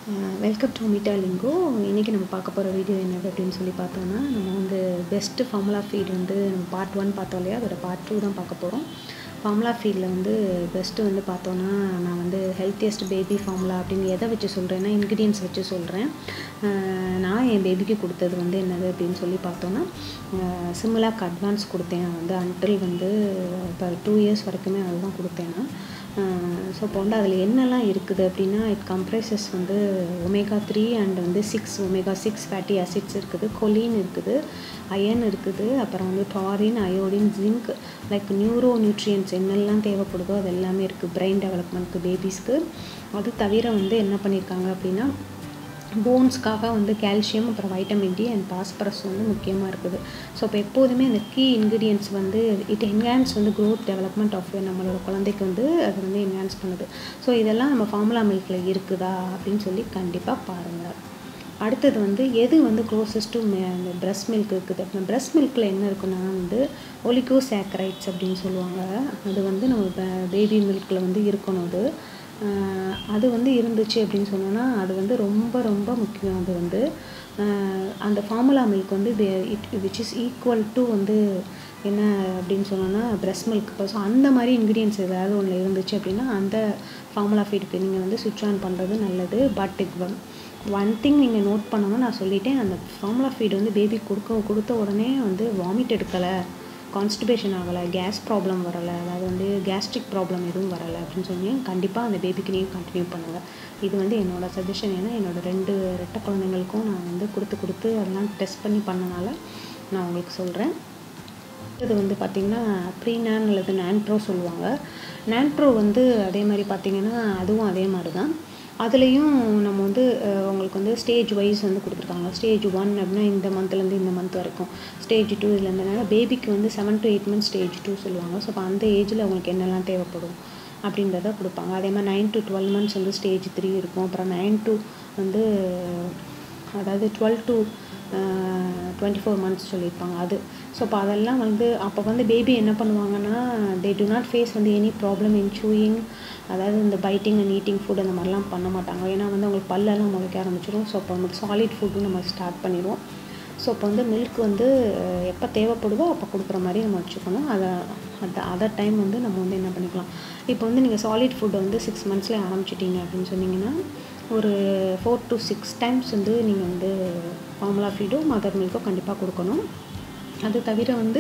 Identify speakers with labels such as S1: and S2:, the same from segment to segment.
S1: welcome to meetha லிங்கோ இன்றைக்கி நம்ம பார்க்க போகிற வீடியோ என்னது அப்படின்னு சொல்லி பார்த்தோன்னா நம்ம வந்து பெஸ்ட்டு ஃபார்முலா ஃபீட் வந்து நம்ம பார்ட் ஒன் பார்த்தோம் இல்லையா அதோட பார்ட் டூ தான் பார்க்க போகிறோம் ஃபார்முலா ஃபீடில் வந்து பெஸ்ட்டு வந்து பார்த்தோன்னா நான் வந்து ஹெல்த்தியஸ்ட் பேபி ஃபார்முலா அப்படின்னு எதை வச்சு சொல்கிறேன்னா இன்க்ரீடியன்ஸ் வச்சு சொல்கிறேன் நான் என் பேபிக்கு கொடுத்தது வந்து என்னது அப்படின்னு சொல்லி பார்த்தோன்னா சிம்லாக் அட்வான்ஸ் கொடுத்தேன் வந்து அன்டில் வந்து இப்போ டூ இயர்ஸ் வரைக்குமே அதுதான் கொடுத்தேன் நான் ஸோ இப்போ வந்து அதில் என்னெல்லாம் இருக்குது அப்படின்னா இட் கம்ப்ரைசஸ் வந்து ஒமேகா த்ரீ அண்ட் வந்து six omega six fatty acids இருக்குது கொலின் இருக்குது அயன் இருக்குது அப்புறம் வந்து taurine iodine zinc like neuro nutrients என்னெல்லாம் தேவைப்படுதோ அது எல்லாமே இருக்குது பிரெயின் டெவலப்மெண்ட்க்கு பேபிஸ்க்கு அது தவிர வந்து என்ன பண்ணியிருக்காங்க அப்படின்னா போன்ஸ்க்காக வந்து கால்சியம் அப்புறம் வைட்டமின் டி அண்ட் பாஸ்பரஸ் வந்து முக்கியமாக இருக்குது ஸோ இப்போ எப்போதுமே அந்த கீ இன்க்ரீடியன்ஸ் வந்து இட் என்ஹான்ஸ் வந்து க்ரோத் டெவலப்மெண்ட் ஆஃப் நம்மளோட குழந்தைக்கு வந்து அது வந்து என்ஹான்ஸ் பண்ணுது ஸோ இதெல்லாம் நம்ம ஃபார்முலா மில்கில் இருக்குதா அப்படின்னு சொல்லி கண்டிப்பாக பாருங்கள் அடுத்தது வந்து எது வந்து க்ளோசஸ்ட் டு அந்த பிரஸ்ட் மில்க் இருக்குது அந்த பிரஸ்ட் மில்கில் என்ன இருக்குன்னா வந்து ஒலிகோ சேக்கரைட்ஸ் அப்படின்னு சொல்லுவாங்க அது வந்து நம்ம பேபி மில்கில் வந்து இருக்கணும் அது அது வந்து இருந்துச்சு அப்படின்னு சொன்னோன்னா அது வந்து ரொம்ப ரொம்ப முக்கியம் அது வந்து அந்த ஃபார்முலா மில்க் வந்து it which is equal to வந்து என்ன அப்படின்னு சொன்னோன்னா பிரஸ்ட் மில்க் ஸோ அந்த மாதிரி இன்க்ரீடியன்ஸ் ஏதாவது ஒன்று இருந்துச்சு அப்படின்னா அந்த ஃபார்முலா ஃபீடுக்கு நீங்கள் வந்து சுவிட்ச் ஆன் பண்ணுறது நல்லது but it one one thing நீங்கள் நோட் பண்ணணும் நான் சொல்லிட்டேன் அந்த ஃபார்முலா ஃபீடு வந்து பேபி கொடுக்க கொடுத்த உடனே வந்து வாமிட் எடுக்கலை கான்ஸ்டிபேஷன் ஆகலை கேஸ் ப்ராப்ளம் வரலை அதாவது வந்து கேஸ்ட்ரிக் ப்ராப்ளம் எதுவும் வரலை அப்படின்னு சொல்லி கண்டிப்பாக அந்த பேபிக்கு நீங்கள் கண்டினியூ பண்ணுங்கள் இது வந்து என்னோடய சஜஷன் ஏன்னா என்னோடய ரெண்டு ரெட்டை குழந்தைங்களுக்கும் நான் வந்து கொடுத்து கொடுத்து அதெல்லாம் டெஸ்ட் பண்ணி பண்ணனால நான் உங்களுக்கு சொல்கிறேன் இது வந்து பார்த்திங்கன்னா ப்ரீநேன் அல்லது நேன்ப்ரோ சொல்லுவாங்க நேன்ப்ரோ வந்து அதே மாதிரி பார்த்திங்கன்னா அதுவும் அதே மாதிரி தான் அதுலேயும் நம்ம வந்து உங்களுக்கு வந்து ஸ்டேஜ் வைஸ் வந்து கொடுத்துருக்காங்க ஸ்டேஜ் ஒன் அப்படின்னா இந்த மந்த்லேருந்து இந்த மந்த் வரைக்கும் ஸ்டேஜ் டூ இதில் இருந்தனால பேபிக்கு வந்து seven to eight months stage two சொல்லுவாங்க ஸோ அப்போ அந்த ஏஜில் அவங்களுக்கு என்னெல்லாம் தேவைப்படும் அப்படின்றத கொடுப்பாங்க அதே மாதிரி நைன் டு டுவெல் மந்த்ஸ் வந்து ஸ்டேஜ் த்ரீ இருக்கும் அப்புறம் நைன் டு வந்து அதாவது twelve to twenty four months சொல்லியிருப்பாங்க அது ஸோ அப்போ அதெல்லாம் வந்து அப்போ வந்து பேபி என்ன பண்ணுவாங்கன்னா தே டு நாட் ஃபேஸ் வந்து எனி ப்ராப்ளம் இன் சூயிங் அதாவது இந்த பைட்டிங் அண்ட் ஈட்டிங் ஃபுட் அந்த மாதிரிலாம் பண்ண மாட்டாங்க ஏன்னா வந்து அவங்களுக்கு பல்லெல்லாம் முளைக்க ஆரம்பிச்சிடும் ஸோ அப்போ வந்து சாலிட் ஃபுட்டு நம்ம ஸ்டார்ட் பண்ணிடுவோம் ஸோ அப்போ வந்து மில்க் வந்து எப்போ தேவைப்படுதோ அப்போ கொடுக்குற மாதிரி நம்ம வச்சுக்கணும் அதை அந்த அதர் டைம் வந்து நம்ம வந்து என்ன பண்ணிக்கலாம் இப்போ வந்து நீங்கள் சாலிட் ஃபுட்டை வந்து சிக்ஸ் மந்த்ஸ்லேயே ஆரம்பிச்சிட்டிங்க அப்படின்னு சொன்னீங்கன்னா ஒரு ஃபோர் டு சிக்ஸ் டைம்ஸ் வந்து நீங்கள் வந்து ஃபார்முலா ஃபீடோ மதர் மில்க்கோ கண்டிப்பாக கொடுக்கணும் அது தவிர வந்து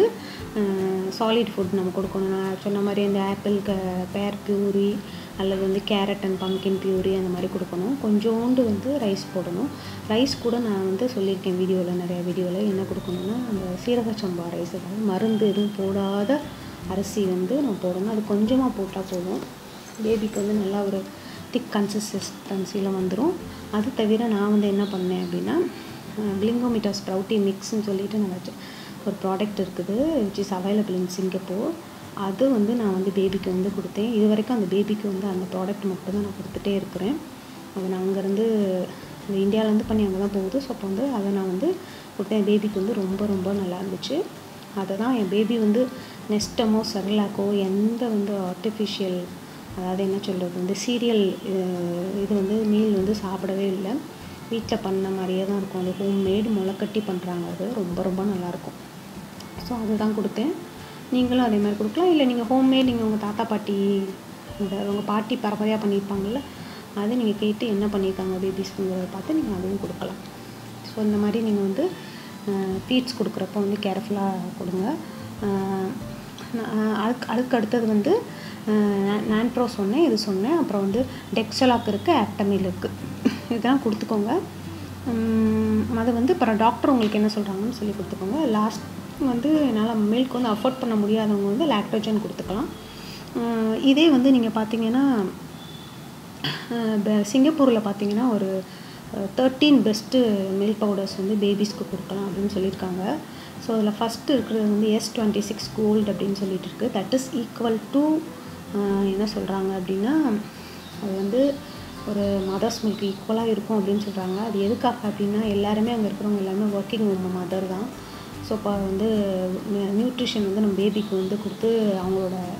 S1: சாலிட் ஃபுட் நம்ம கொடுக்கணும் நான் சொன்ன மாதிரி இந்த ஆப்பிள் க பேர் பியூரி அல்லது வந்து கேரட் அண்ட் பம்கின் பியூரி அந்த மாதிரி கொடுக்கணும் கொஞ்சோண்டு வந்து ரைஸ் போடணும் ரைஸ் கூட நான் வந்து சொல்லியிருக்கேன் வீடியோவில் நிறைய வீடியோவில் என்ன கொடுக்கணும்னா அந்த சீரக சம்பா ரைஸ் அதாவது மருந்து எதுவும் போடாத அரிசி வந்து நம்ம போடணும் அது கொஞ்சமாக போட்டால் போதும் பேபிக்கு வந்து நல்லா ஒரு திக் கன்சிஸ்டன்சியில் வந்துடும் அது தவிர நான் வந்து என்ன பண்ணேன் அப்படின்னா கிளிங்கோமீட்டா ஸ்ப்ரவுட்டி மிக்ஸ்ன்னு சொல்லிட்டு நான் வச்சேன் ஒரு ப்ராடக்ட் இருக்குது which is available in Singapore அது வந்து நான் வந்து பேபிக்கு வந்து கொடுத்தேன் இது வரைக்கும் அந்த பேபிக்கு வந்து அந்த ப்ராடக்ட் மட்டும்தான் நான் கொடுத்துட்டே இருக்கிறேன் அதை நான் அங்கேருந்து இந்தியாவிலேருந்து பண்ணி அங்கே தான் போகுது ஸோ அப்போ வந்து அதை நான் வந்து கொடுத்தேன் பேபிக்கு வந்து ரொம்ப ரொம்ப நல்லா இருந்துச்சு அதை தான் என் பேபி வந்து நெஸ்டமோ செர்லாக்கோ எந்த வந்து ஆர்டிஃபிஷியல் அதாவது என்ன சொல்கிறது வந்து சீரியல் இது வந்து மீல் வந்து சாப்பிடவே இல்லை வீட்டில் பண்ண மாதிரியே தான் இருக்கும் அது ஹோம்மேடு முளைக்கட்டி பண்ணுறாங்க அது ரொம்ப ரொம்ப நல்லாயிருக்கும் ஸோ அதுதான் கொடுத்தேன் நீங்களும் அதே மாதிரி கொடுக்கலாம் இல்லை நீங்கள் ஹோம்மேட் நீங்கள் உங்கள் தாத்தா பாட்டி இந்த உங்கள் பாட்டி பரம்பரையாக பண்ணியிருப்பாங்கள்ல அதை நீங்கள் கேட்டு என்ன பண்ணியிருக்காங்க பேபிஸ்ங்கிறத பார்த்து நீங்கள் அதுவும் கொடுக்கலாம் ஸோ இந்த மாதிரி நீங்கள் வந்து ஃபீட்ஸ் கொடுக்குறப்ப வந்து கேர்ஃபுல்லாக கொடுங்க அதுக்கு அதுக்கு அடுத்தது வந்து நான்ப்ரோ சொன்னேன் இது சொன்னேன் அப்புறம் வந்து டெக்ஸலாக் இருக்குது ஆப்டமில் இருக்குது இதெல்லாம் கொடுத்துக்கோங்க அது வந்து அப்புறம் டாக்டர் உங்களுக்கு என்ன சொல்கிறாங்கன்னு சொல்லி கொடுத்துக்கோங்க லாஸ்ட் வந்து என்னால் மில்க் வந்து அஃபோர்ட் பண்ண முடியாதவங்க வந்து லாக்டோஜன் கொடுத்துக்கலாம் இதே வந்து நீங்கள் பார்த்தீங்கன்னா சிங்கப்பூரில் பார்த்தீங்கன்னா ஒரு தேர்ட்டீன் பெஸ்ட்டு மில்க் பவுடர்ஸ் வந்து பேபிஸ்க்கு கொடுக்கலாம் அப்படின்னு சொல்லியிருக்காங்க ஸோ அதில் ஃபஸ்ட்டு இருக்கிறது வந்து எஸ் டுவெண்ட்டி சிக்ஸ் கோல்டு அப்படின்னு சொல்லிட்டு இருக்குது தட் இஸ் ஈக்குவல் டு என்ன சொல்கிறாங்க அப்படின்னா அது வந்து ஒரு மதர்ஸ் மில்க் ஈக்குவலாக இருக்கும் அப்படின்னு சொல்கிறாங்க அது எதுக்காக அப்படின்னா எல்லாருமே அங்கே இருக்கிறவங்க எல்லாருமே ஒர்க்கிங் உமன் மதர் தான் ஸோ இப்போ வந்து நியூட்ரிஷன் வந்து நம்ம பேபிக்கு வந்து கொடுத்து அவங்களோட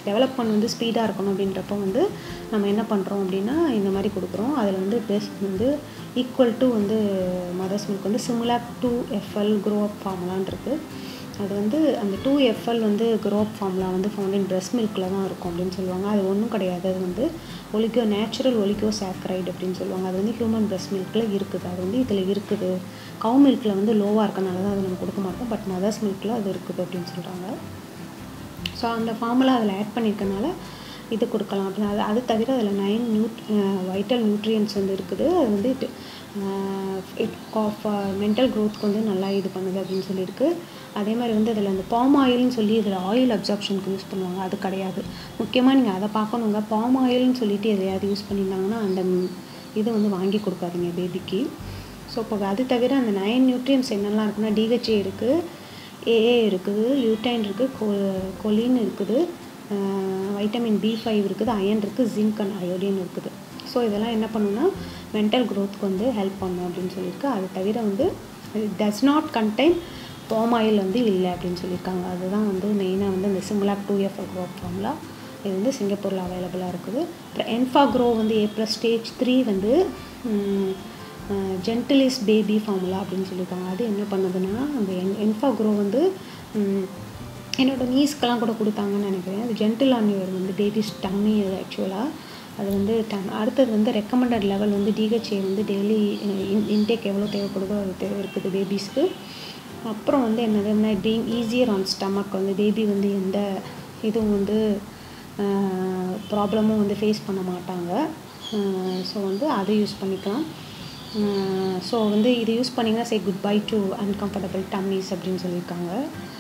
S1: டெவலப்மெண்ட் வந்து ஸ்பீடாக இருக்கணும் அப்படின்றப்ப வந்து நம்ம என்ன பண்ணுறோம் அப்படின்னா இந்த மாதிரி கொடுக்குறோம் அதில் வந்து பெஸ்ட் வந்து ஈக்குவல் டு வந்து மதர்ஸ் மில்க் வந்து similar to FL grow up ஃபார்முலான் இருக்குது அது வந்து அந்த டூ எஃப்எல் வந்து க்ரோப் ஃபார்முலா வந்து ஃபவுண்ட் இன் பிரெஸ்ட் மில்கில் தான் இருக்கும் அப்படின்னு சொல்லுவாங்க அது ஒன்றும் கிடையாது அது வந்து ஒலிகோ நேச்சுரல் ஒலிகோ சாக்ரைட் அப்படின்னு சொல்லுவாங்க அது வந்து ஹியூமன் பிரெஸ்ட் மில்கில் இருக்குது அது வந்து இதில் இருக்குது கவு மில்கில் வந்து லோவாக இருக்கனால தான் அது நம்ம கொடுக்க மாட்டோம் பட் மதர்ஸ் மில்கில் அது இருக்குது அப்படின்னு சொல்கிறாங்க ஸோ அந்த ஃபார்முலா அதில் ஆட் பண்ணியிருக்கனால இது கொடுக்கலாம் அப்படின்னு அது அது தவிர அதில் நைன் நியூட் வைட்டல் நியூட்ரியன்ஸ் வந்து இருக்குது அது வந்து இட் இட் ஆஃப் மென்டல் க்ரோத்க்கு வந்து நல்லா இது பண்ணுது அப்படின்னு சொல்லியிருக்கு அதே மாதிரி வந்து அதில் அந்த பாம் ஆயில்னு சொல்லி இதில் ஆயில் அப்சார்ப்ஷனுக்கு யூஸ் பண்ணுவாங்க அது கிடையாது முக்கியமாக நீங்கள் அதை பார்க்கணுங்க பாம் ஆயில்னு சொல்லிட்டு எதையாவது யூஸ் பண்ணியிருந்தாங்கன்னா அந்த இது வந்து வாங்கி கொடுக்காதீங்க பேபிக்கு ஸோ இப்போ அது தவிர அந்த நைன் நியூட்ரியன்ஸ் என்னெல்லாம் இருக்குன்னா டிஹெச்ஏ இருக்குது ஏஏ இருக்குது லியூட்டைன் இருக்குது கொ கொலின் இருக்குது வைட்டமின் பி ஃபைவ் இருக்குது அயன் இருக்குது ஜிங்க் அண்ட் அயோடின் இருக்குது ஸோ இதெல்லாம் என்ன பண்ணுன்னா மென்டல் க்ரோத்துக்கு வந்து ஹெல்ப் பண்ணும் அப்படின்னு சொல்லியிருக்கு அது தவிர வந்து does not contain palm oil வந்து இல்லை அப்படின்னு சொல்லியிருக்காங்க அதுதான் வந்து மெயினாக வந்து இந்த சிம்லாக் டூ எஃப் க்ரோப் ஃபார்முலா இது வந்து சிங்கப்பூரில் அவைலபிளாக இருக்குது அப்புறம் என்ஃபா க்ரோ வந்து ஏப்ரல் ஸ்டேஜ் த்ரீ வந்து ஜென்டிலிஸ் பேபி ஃபார்முலா அப்படின்னு சொல்லியிருக்காங்க அது என்ன பண்ணுதுன்னா அந்த என் என்ஃபா க்ரோ வந்து என்னோடய நீஸ்க்கெல்லாம் கூட கொடுத்தாங்கன்னு நினைக்கிறேன் அது ஜென்டில் ஆனியர் வந்து பேபிஸ் டம்மி அது ஆக்சுவலாக அது வந்து டம் அடுத்தது வந்து ரெக்கமெண்டட் லெவல் வந்து டிஹெச்ஏ வந்து டெய்லி இன்டேக் எவ்வளோ தேவைப்படுதோ அது தேவை இருக்குது பேபிஸ்க்கு அப்புறம் வந்து என்னதுன்னா பீங் ஈஸியர் ஆன் ஸ்டமக் வந்து பேபி வந்து எந்த இதுவும் வந்து ப்ராப்ளமும் வந்து ஃபேஸ் பண்ண மாட்டாங்க ஸோ வந்து அதை யூஸ் பண்ணிக்கலாம் ஸோ வந்து இது யூஸ் பண்ணிங்கன்னா say good bye to uncomfortable tummies அப்படின்னு சொல்லியிருக்காங்க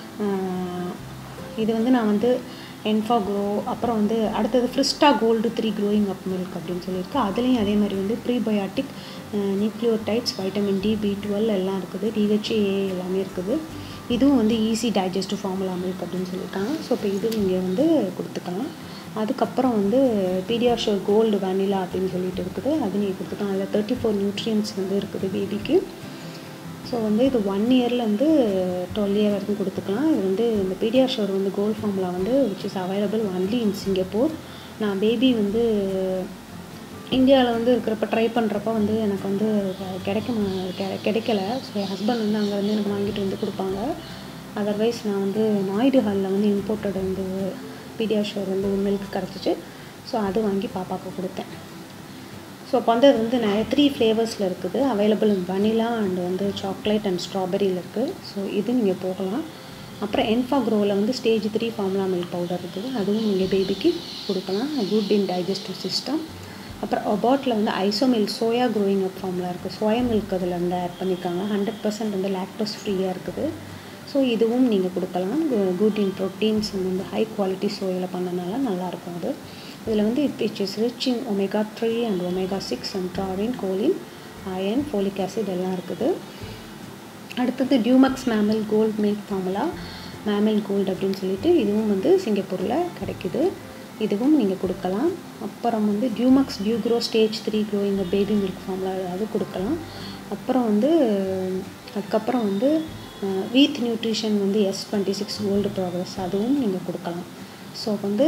S1: இது வந்து நான் வந்து என்ஃபா க்ரோ அப்புறம் வந்து அடுத்தது ஃப்ரிஸ்டா gold three growing up milk அப்படின்னு சொல்லியிருக்கு அதுலேயும் அதே மாதிரி வந்து prebiotic nucleotides vitamin D B twelve எல்லாம் இருக்குது டிஹெச்ஏ எல்லாமே இருக்குது இதுவும் வந்து ஈஸி டைஜஸ்டிவ் ஃபார்முலா மில்க் அப்படின்னு சொல்லியிருக்காங்க ஸோ இப்போ இது நீங்கள் வந்து கொடுத்துக்கலாம் அதுக்கப்புறம் வந்து பீடியாஷோர் கோல்டு வெனிலா அப்படின்னு சொல்லிட்டு இருக்குது அது நீங்கள் கொடுத்துக்கலாம் அதில் தேர்ட்டி ஃபோர் நியூட்ரியன்ஸ் வந்து இருக்குது பேபிக்கு ஸோ வந்து இது ஒன் இயரில் வந்து டுவெல் இயர் வரைக்கும் கொடுத்துக்கலாம் இது வந்து இந்த பீடியாஷோர் வந்து கோல்ட் ஃபார்முலா வந்து which is available only in Singapore நான் பேபி வந்து இந்தியாவில் வந்து இருக்கிறப்ப ட்ரை பண்ணுறப்ப வந்து எனக்கு வந்து கிடைக்க கிடைக்கல ஸோ என் ஹஸ்பண்ட் வந்து அங்கே வந்து எனக்கு வாங்கிட்டு வந்து கொடுப்பாங்க அதர்வைஸ் நான் வந்து நாயுடு ஹாலில் வந்து இம்போர்ட்டட் வந்து பீடியாஷோர் வந்து மில்க் கிடச்சிச்சு ஸோ அது வாங்கி பாப்பாவுக்கு கொடுத்தேன் ஸோ அப்போ வந்து அது வந்து நிறைய த்ரீ ஃப்ளேவர்ஸில் இருக்குது அவைலபிள் வனிலா அண்ட் வந்து சாக்லேட் அண்ட் ஸ்ட்ராபெரியில் இருக்குது ஸோ இது நீங்கள் போகலாம் அப்புறம் என்ஃபா க்ரோவில் வந்து stage three formula milk powder இருக்குது அதுவும் நீங்கள் பேபிக்கு கொடுக்கலாம் குட் இன் டைஜஸ்டிவ் சிஸ்டம் அப்புறம் அபாட்டில் வந்து Isomil soy growing up formula இருக்குது சோயா மில்க் அதில் வந்து ஆட் பண்ணியிருக்காங்க ஹண்ட்ரட் பர்சன்ட் வந்து லாக்டோஸ் ஃப்ரீயாக இருக்குது ஸோ இதுவும் நீங்கள் கொடுக்கலாம் குட் இன் ப்ரோட்டீன்ஸ் வந்து ஹை குவாலிட்டி சோயில் பண்ணனால நல்லாயிருக்கும் அது இதில் வந்து it is rich in omega three and omega six and taurine choline iron folic acid எல்லாம் இருக்குது அடுத்தது Dumex Mamil gold milk formula Mamil gold அப்படின்னு சொல்லிட்டு இதுவும் வந்து சிங்கப்பூரில் கிடைக்குது இதுவும் நீங்கள் கொடுக்கலாம் அப்புறம் வந்து Dumex Dugro stage three growing baby milk formula அது கொடுக்கலாம் அப்புறம் வந்து அதுக்கப்புறம் வந்து வீத் நியூட்ரிஷன் வந்து S twenty six gold progress அதுவும் நீங்கள் கொடுக்கலாம் ஸோ வந்து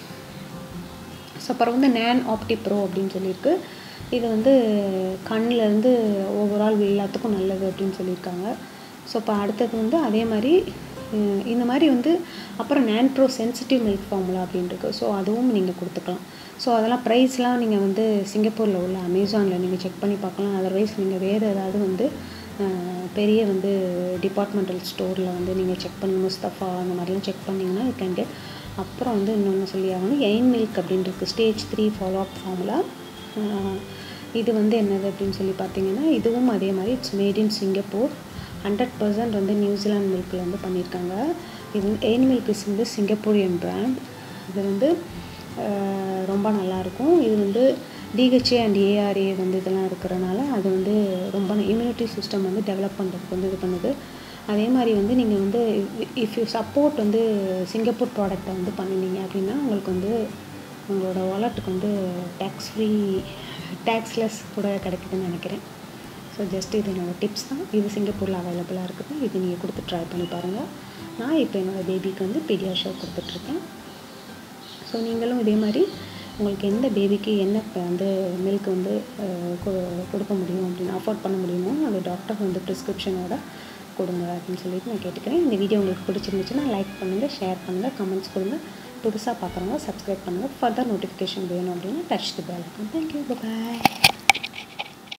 S1: ஸோ அப்புறம் வந்து நேன் ஆப்டி ப்ரோ அப்படின்னு சொல்லியிருக்கு இது வந்து கண்ணிலேருந்து ஓவரால் எல்லாத்துக்கும் நல்லது அப்படின்னு சொல்லியிருக்காங்க ஸோ இப்போ அடுத்தது வந்து அதே மாதிரி இந்த மாதிரி வந்து அப்புறம் NAN pro sensitive milk formula அப்படின்ட்டு ஸோ அதுவும் நீங்கள் கொடுத்துக்கலாம் ஸோ அதெல்லாம் ப்ரைஸ்லாம் நீங்கள் வந்து சிங்கப்பூரில் உள்ள அமேசானில் நீங்கள் செக் பண்ணி பார்க்கலாம் அதர்வைஸ் நீங்கள் வேறு ஏதாவது வந்து பெரிய வந்து டிபார்ட்மெண்டல் ஸ்டோரில் வந்து நீங்கள் செக் பண்ணி முஸ்தஃபா அந்த மாதிரிலாம் செக் பண்ணிங்கன்னா யூ கேன் கெட் அப்புறம் வந்து இன்னொன்று சொல்லி ஆகணும் எயின் மில்க் அப்படின்றது stage three follow up formula இது வந்து என்னது அப்படின்னு சொல்லி பார்த்தீங்கன்னா இதுவும் அதே மாதிரி it's made in Singapore hundred percent வந்து நியூசிலாந்து மில்கில் வந்து பண்ணியிருக்காங்க இது வந்து எயின் மில்க் இஸ் வந்து சிங்கப்பூரியன் பிராண்ட் இது வந்து ரொம்ப நல்லாயிருக்கும் இது வந்து டிஹெச்ஏ அண்ட் ஏஆர்ஏ வந்து இதெல்லாம் இருக்கிறனால அது வந்து ரொம்ப இம்யூனிட்டி சிஸ்டம் வந்து டெவலப் பண்ணுறதுக்கு வந்து இது பண்ணுது அதே மாதிரி வந்து நீங்கள் வந்து இஃப் யூ சப்போர்ட் வந்து சிங்கப்பூர் ப்ராடக்டை வந்து பண்ணினீங்க அப்படின்னா உங்களுக்கு வந்து உங்களோட வாலெட்டுக்கு வந்து டேக்ஸ் ஃப்ரீ டேக்ஸ்லெஸ் கூட கிடைக்குதுன்னு நினைக்கிறேன் ஸோ ஜஸ்ட் இது என்னோடய டிப்ஸ் தான் இது சிங்கப்பூரில் அவைலபிளாக இருக்குது இது நீங்கள் கொடுத்து ட்ரை பண்ணி பாருங்கள் நான் இப்போ என்னோடய பேபிக்கு வந்து பீடியாஷோ கொடுத்துட்ருக்கேன் ஸோ நீங்களும் இதே மாதிரி உங்களுக்கு எந்த பேபிக்கு என்ன இப்போ வந்து மில்க் வந்து அஹ், கொ- கொடுக்க முடியும் அப்படின்னு அஃபோர்ட் பண்ண முடியுமோ அது டாக்டர் வந்து ப்ரிஸ்கிரிப்ஷனோட கொடுங்க அப்படின்னு சொல்லிட்டு நான் கேட்டுக்கிறேன் இந்த வீடியோ உங்களுக்கு பிடிச்சிருந்துச்சுன்னா லைக் பண்ணுங்கள் ஷேர் பண்ணுங்கள் கமெண்ட்ஸ் கொடுங்க புதுசாக பார்க்குறவங்க சப்ஸ்கிரைப் பண்ணுங்கள் ஃபர்தர் நோட்டிஃபிகேஷன் வேணும் அப்படின்னா touch the bell icon thank you bye